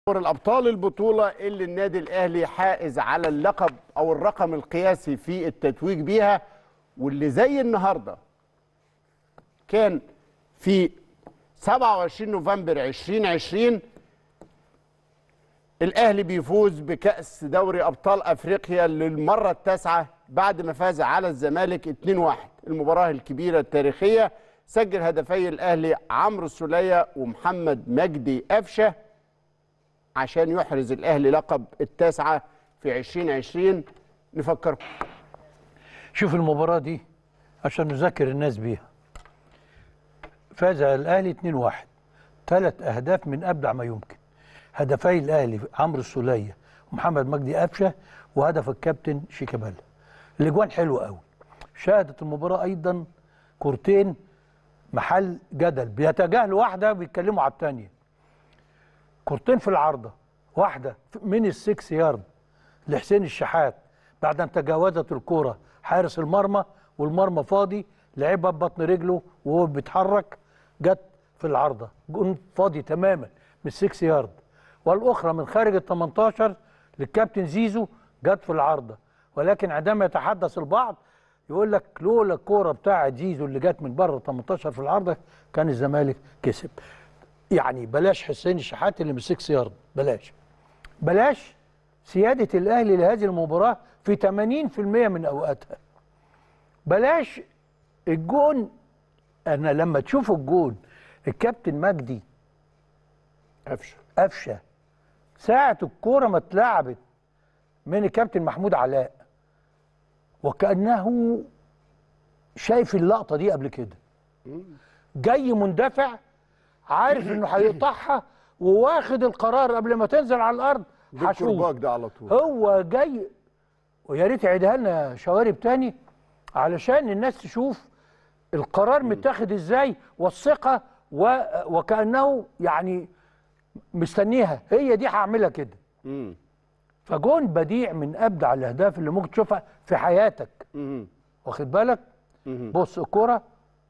دور الابطال البطوله اللي النادي الاهلي حائز على اللقب او الرقم القياسي في التتويج بيها واللي زي النهارده كان في 27 نوفمبر 2020 الاهلي بيفوز بكاس دوري ابطال افريقيا للمره التاسعه بعد ما فاز على الزمالك 2-1 المباراه الكبيره التاريخيه سجل هدفي الاهلي عمرو السوليه ومحمد مجدي قفشه عشان يحرز الاهلي لقب التاسعه في 2020 نفكركم شوف المباراة دي عشان نذكر الناس بيها فاز الاهلي 2-1 ثلاث اهداف من ابدع ما يمكن هدفي الاهلي عمرو السوليه ومحمد مجدي قفشه وهدف الكابتن شيكابالا الاجوان حلوه قوي شهدت المباراه ايضا كورتين محل جدل بيتجاهلوا واحده بيتكلموا على الثانيه كورتين في العارضه واحده من السكس يارد لحسين الشحات بعد ان تجاوزت الكوره حارس المرمى والمرمى فاضي لعبها ببطن رجله وهو بيتحرك جت في العارضه جون فاضي تماما من السكس يارد والاخرى من خارج ال 18 للكابتن زيزو جت في العارضه ولكن عندما يتحدث البعض يقول لك لولا الكوره بتاعه زيزو اللي جت من بره ال 18 في العارضه كان الزمالك كسب يعني بلاش حسين الشحات اللي من 6 يارد بلاش بلاش سياده الاهلي لهذه المباراه في 80% من اوقاتها بلاش الجون انا لما تشوف الجون الكابتن مجدي قفشه قفشه ساعه الكوره ما اتلعبت من الكابتن محمود علاء وكانه شايف اللقطه دي قبل كده جاي مندفع عارف انه هيقطعها وواخد القرار قبل ما تنزل على الارض دي هشوط الكرباج ده على طول هو جاي ويا ريت يعيدها لنا شوارب تاني علشان الناس تشوف القرار متاخد ازاي والثقه و... وكانه يعني مستنيها هي دي هعملها كده مم. فجون بديع من ابدع الاهداف اللي ممكن تشوفها في حياتك مم. واخد بالك مم. بص الكوره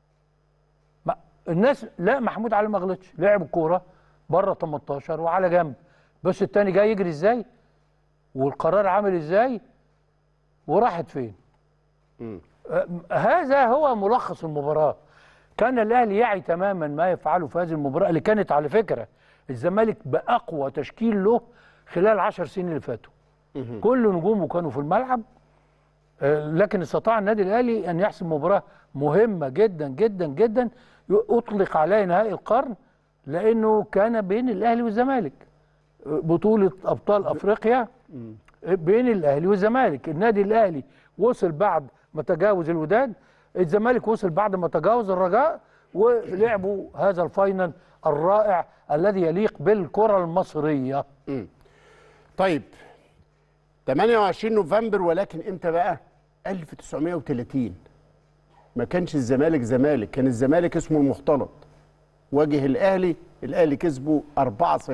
ما- الناس لا محمود علي ما غلطش لعب الكوره بره 18 وعلى جنب بس التاني جاي يجري ازاي والقرار عامل ازاي وراحت فين مم. آه، هذا هو ملخص المباراه كان الاهلي يعي تماما ما يفعله في هذه المباراه اللي كانت على فكره الزمالك باقوى تشكيل له خلال عشر سنين اللي فاتوا كل نجومه كانوا في الملعب آه، لكن استطاع النادي الاهلي ان يحسم مباراه مهمه جدا جدا جدا ي- اطلق عليها نهائي القرن لانه كان بين الاهلي والزمالك آه، بطوله ابطال افريقيا آه، بين الاهلي والزمالك النادي الاهلي وصل بعد ما تجاوز الوداد الزمالك وصل بعد ما تجاوز الرجاء ولعبوا هذا الفاينل الرائع الذي يليق بالكره المصريه طيب 28 نوفمبر ولكن امتى بقى 1930 ما كانش الزمالك زمالك كان الزمالك اسمه المختلط واجه الاهلي الاهلي كسبه 4-0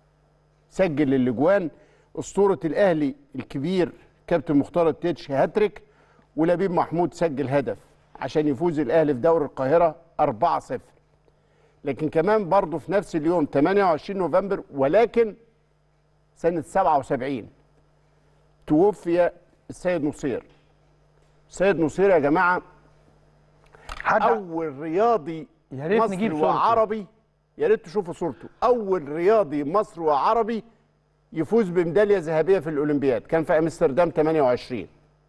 سجل الاجوان اسطوره الاهلي الكبير كابتن مختلط تيتش هاتريك ولبيب محمود سجل هدف عشان يفوز الاهلي في دوري القاهره 4-0 لكن كمان برضه في نفس اليوم 28 نوفمبر ولكن سنة 77 توفي السيد نصير السيد نصير يا جماعة حد أول رياضي يا ريت مصري نجيب صورته. وعربي يا ريت تشوفوا صورته أول رياضي مصري وعربي يفوز بميدالية ذهبية في الأولمبياد كان في أمستردام 28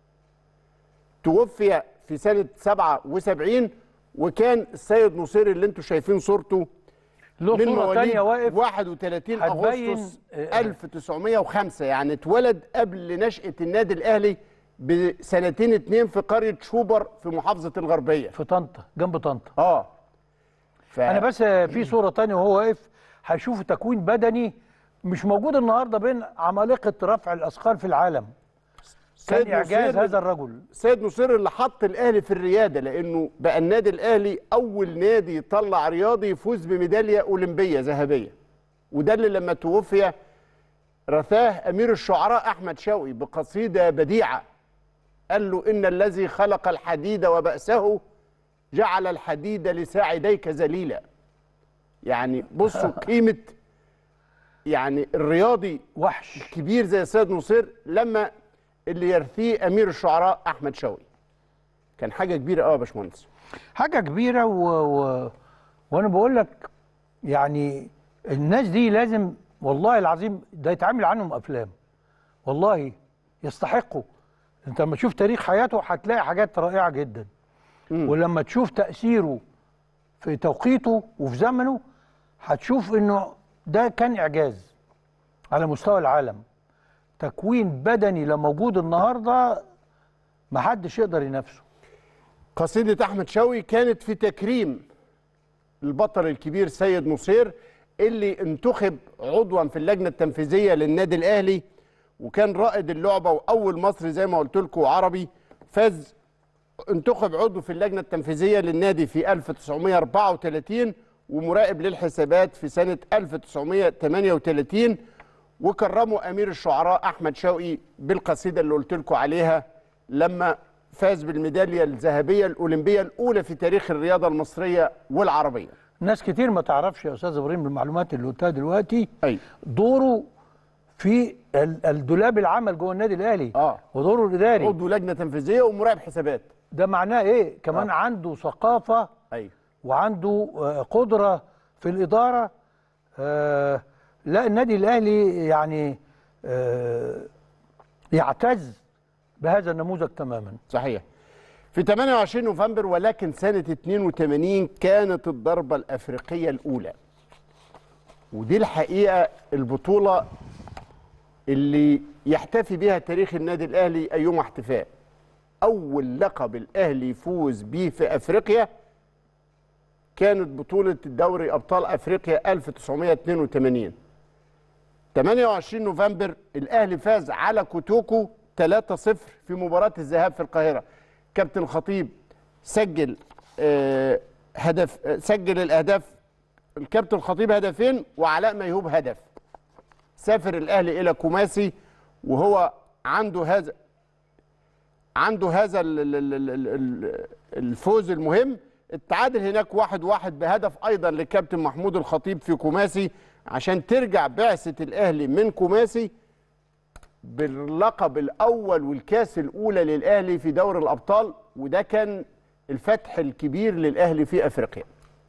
توفي في سنة 77 وكان السيد نصير اللي انتم شايفين صورته له من صوره مواليد ثانيه واقف 31 هتبين- اغسطس آه، 1905 يعني اتولد قبل نشأة النادي الاهلي بسنتين اتنين في قرية شوبر في محافظة الغربية في طنطا جنب طنطا اه ف... انا بس في صوره تانية وهو واقف هيشوفوا تكوين بدني مش موجود النهارده بين عمالقه رفع الاثقال في العالم كان سيد اعجاز نصير هذا الرجل سيد نصير اللي حط الاهلي في الرياده لانه بقى النادي الاهلي اول نادي يطلع رياضي يفوز بميداليه اولمبيه ذهبيه وده اللي لما توفي رثاه امير الشعراء احمد شوقي بقصيده بديعه قال له ان الذي خلق الحديد وبأسه جعل الحديد لساعديك ذليلا يعني بصوا قيمه يعني الرياضي وحش كبير زي السيد نصير لما اللي يرثيه امير الشعراء احمد شوقي كان حاجه كبيره قوي يا باشمهندس حاجه كبيره و... و... وانا بقول لك يعني الناس دي لازم والله العظيم ده يتعمل عنهم افلام والله يستحقوا انت لما تشوف تاريخ حياته هتلاقي حاجات رائعه جدا ولما تشوف تاثيره في توقيته وفي زمنه هتشوف انه ده كان اعجاز على مستوى العالم تكوين بدني لا موجود النهارده ما حدش يقدر ينافسه قصيده احمد شوقي كانت في تكريم البطل الكبير سيد نصير اللي انتخب عضوا في اللجنه التنفيذيه للنادي الاهلي وكان رائد اللعبه واول مصري زي ما قلت لكم عربي فاز انتخب عضو في اللجنه التنفيذيه للنادي في 1934 ومراقب للحسابات في سنه 1938 وكرموا امير الشعراء احمد شوقي بالقصيده اللي قلت لكم عليها لما فاز بالميداليه الذهبيه الاولمبيه الاولى في تاريخ الرياضه المصريه والعربيه ناس كتير ما تعرفش يا استاذ ابراهيم بالمعلومات اللي قلتها دلوقتي ايوه دوره في ال- الدولاب العمل جوه النادي الاهلي آه. ودوره الاداري عضو لجنه تنفيذيه ومراقب حسابات ده معناه ايه كمان آه. عنده ثقافه ايوه وعنده آه، قدره في الاداره آه، لا النادي الاهلي يعني آه، يعتز بهذا النموذج تماما صحيح في 28 نوفمبر ولكن سنة 82 كانت الضربة الأفريقية الأولى ودي الحقيقة البطولة اللي يحتفي بها تاريخ النادي الأهلي أيما احتفاء أول لقب الأهلي يفوز بيه في أفريقيا كانت بطولة دوري أبطال أفريقيا 1982 28 نوفمبر الاهلي فاز على كوتوكو 3-0 في مباراه الذهاب في القاهره كابتن الخطيب سجل آه، هدف آه، سجل الاهداف الكابتن الخطيب هدفين وعلاء ميهوب هدف سافر الاهلي الى كوماسي وهو عنده هذا عنده هذا ال- ال- ال- ال- ال- الفوز المهم التعادل هناك واحد واحد بهدف ايضا لكابتن محمود الخطيب في كوماسي عشان ترجع بعثة الاهلي من كوماسي باللقب الاول والكاس الاولى للاهلي في دوري الابطال وده كان الفتح الكبير للاهلي في افريقيا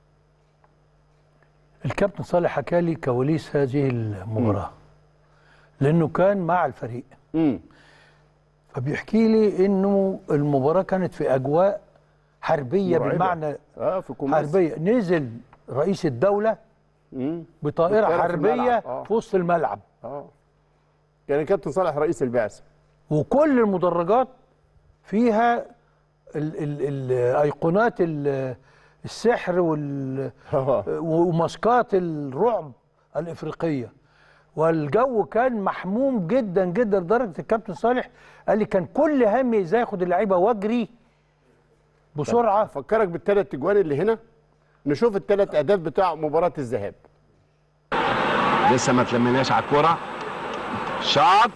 الكابتن صالح حكى لي كواليس هذه المباراه لانه كان مع الفريق امم فبيحكي لي انه المباراه كانت في اجواء حربيه مرعبة. بالمعنى اه في كوماسي حربيه نزل رئيس الدوله امم بطائره بطائرة في حربيه الملعب. آه. في وسط الملعب اه كان الكابتن صالح رئيس البعثه وكل المدرجات فيها ال ال الايقونات ال- السحر وال آه. وماسكات الرعب الافريقيه والجو كان محموم جدا جدا لدرجه الكابتن صالح قال لي كان كل همي ازاي اخد اللعيبه واجري بسرعه افكرك بالثلاث تجوان اللي هنا نشوف الثلاث اهداف بتاع مباراه الذهاب لسه ما تلميناش على الكرة شاط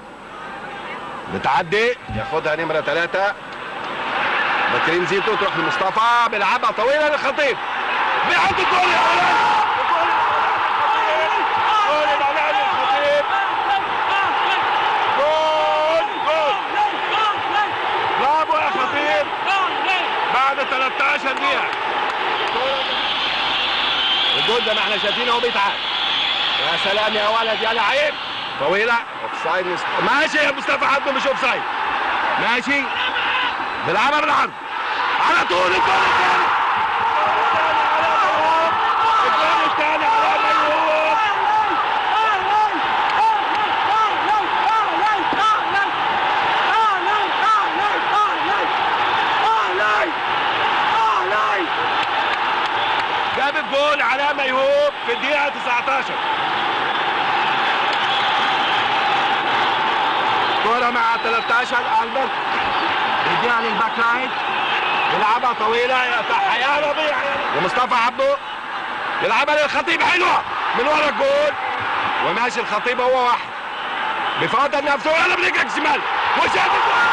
بتعدي ياخدها نمرة ثلاثة بكريم زيتو تروح لمصطفى بيلعبها طويلة للخطيب بيحط الجول يا ولد جول الإعلامي الخطيب جول جول برافو يا خطيب بعد 13 دقيقة الجول ده ما احنا شايفينه اهو بيتعاد يا سلام يا ولد يا لعيب طويلة اوف سايد ماشي يا مصطفى عبده مش اوف سايد ماشي بيلعبها بالعرض على طول الجول الثاني الجول الثاني على ميهوب جاب الجول على ميهوب في الدقيقة 19 كرة مع 13 ألبرت بيديها للباك رايت يلعبها طويلة يا يا ربيع ومصطفى عبده يلعبها للخطيب حلوة من ورا الجول وماشي الخطيب هو واحد بفضل نفسه يلا برجلك شمال وشاط الجول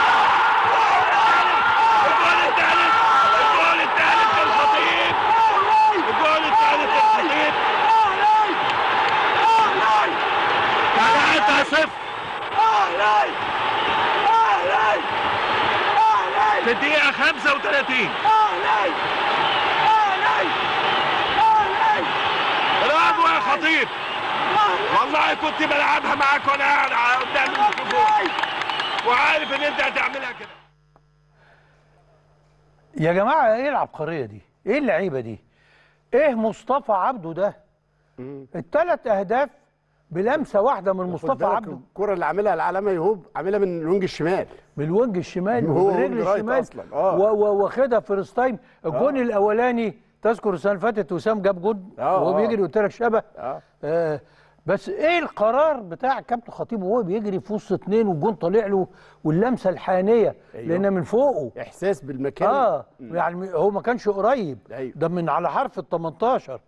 الجول الثالث الجول الثالث للخطيب الجول الثالث للخطيب 3-0 اهلي اهلي اهلي في الدقيقة 35 اهلي اهلي اهلي برافو يا خطيب والله كنت بلعبها معاك وانا قاعد قدام الميكروفون وعارف ان انت هتعملها كده يا جماعه ايه العبقريه دي؟ ايه اللعيبه دي؟ ايه مصطفى عبده ده؟ الثلاث اهداف بلمسه واحده من خد مصطفى بالك عبده الكره اللي عاملها العلامه يهوب عاملها من الوينج الشمال بالوجه الشمال هو وبالرجل وينج رايت الشمال أصلاً، آه. و- و- واخدها فيرست تايم الجون الاولاني تذكر السنه اللي فاتت وسام جاب جون آه، وهو آه. بيجري قلت لك شبه اه آه بس ايه القرار بتاع كابتن خطيب وهو بيجري في وسط اتنين والجون طالع له واللمسه الحانيه أيوه. لان من فوقه احساس بالمكان اه يعني هو ما كانش قريب أيوه. ده من على حرف ال 18 آه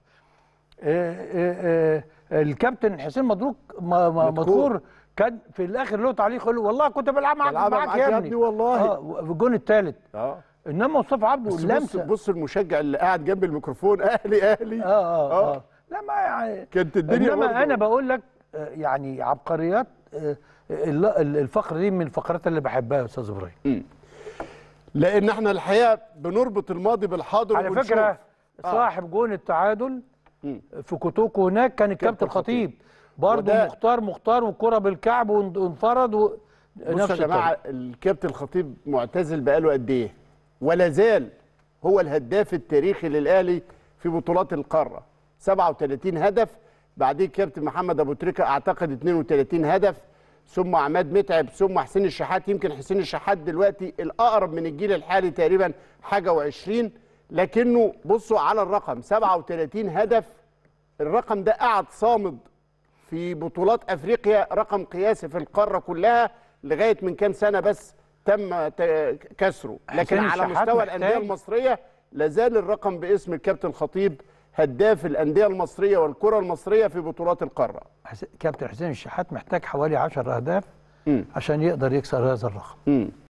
آه آه الكابتن حسين مبروك ما- ما- مذكور. مذكور كان في الاخر له تعليق يقول له والله كنت بلعب معاك بلعبها معاك معاك يا يا ابني ابني والله. اه في الجون الثالث اه انما مصطفى عبده بس بص اللمسه بص المشجع اللي قاعد جنب الميكروفون اهلي اهلي اه اه اه لا ما يعني كانت الدنيا انما برضه. انا بقول لك آه، يعني عبقريات آه، ال- ال- الفقره دي من الفقرات اللي بحبها يا استاذ ابراهيم لان احنا الحقيقه بنربط الماضي بالحاضر على وبنشوف. فكره آه. صاحب جون التعادل مم. في كوتوكو هناك كان الكابتن الخطيب. الخطيب برضه وده- مختار مختار والكره بالكعب وان- وانفرد و... بصوا يا جماعه الكابتن الخطيب معتزل بقاله قد ايه ولا زال هو الهداف التاريخي للاهلي في بطولات القاره 37 هدف بعديه كابتن محمد ابو تريكه اعتقد 32 هدف ثم عماد متعب ثم حسين الشحات يمكن حسين الشحات دلوقتي الاقرب من الجيل الحالي تقريبا حاجه و20 لكنه بصوا على الرقم 37 هدف الرقم ده قعد صامد في بطولات افريقيا رقم قياسي في القاره كلها لغايه من كام سنه بس تم ت- كسره لكن حسين على الشحات مستوى محتاج- الانديه المصريه لازال الرقم باسم الكابتن خطيب هداف الانديه المصريه والكره المصريه في بطولات القاره حس... كابتن حسين الشحات محتاج حوالي 10 اهداف مم. عشان يقدر يكسر هذا الرقم مم.